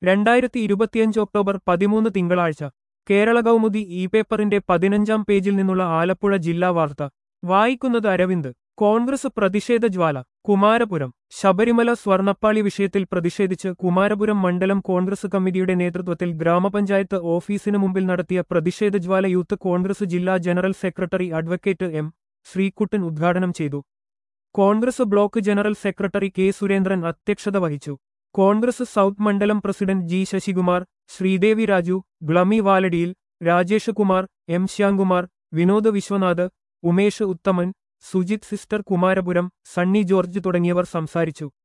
രണ്ടായിരത്തി ഇരുപത്തിയഞ്ച് ഒക്ടോബർ പതിമൂന്ന് തിങ്കളാഴ്ച കേരള കൗമുദി ഇ പേപ്പറിന്റെ പതിനഞ്ചാം പേജിൽ നിന്നുള്ള ആലപ്പുഴ ജില്ലാ വാർത്ത വായിക്കുന്നത് അരവിന്ദ് കോൺഗ്രസ് പ്രതിഷേധ ജ്വാല കുമാരപുരം ശബരിമല സ്വർണപ്പാളി വിഷയത്തിൽ പ്രതിഷേധിച്ച് കുമാരപുരം മണ്ഡലം കോൺഗ്രസ് കമ്മിറ്റിയുടെ നേതൃത്വത്തിൽ ഗ്രാമപഞ്ചായത്ത് ഓഫീസിനു മുമ്പിൽ നടത്തിയ പ്രതിഷേധ ജ്വാല യൂത്ത് കോൺഗ്രസ് ജില്ലാ general secretary advocate M Sreekuttan ഉദ്ഘാടനം ചെയ്തു congress block general secretary K Surendran അധ്യക്ഷത വഹിച്ചു കോൺഗ്രസ് സൗത്ത് മണ്ഡലം പ്രസിഡന്റ് ജി ശശികുമാർ ശ്രീദേവി രാജു ഗ്ലമി വാലടിയിൽ Rajesh Kumar M Shyamkumar Vinod Viswanath Umesh Uthaman Sujith sister Kumarapuram Sunny George തുടങ്ങിയവർ സംസാരിച്ചു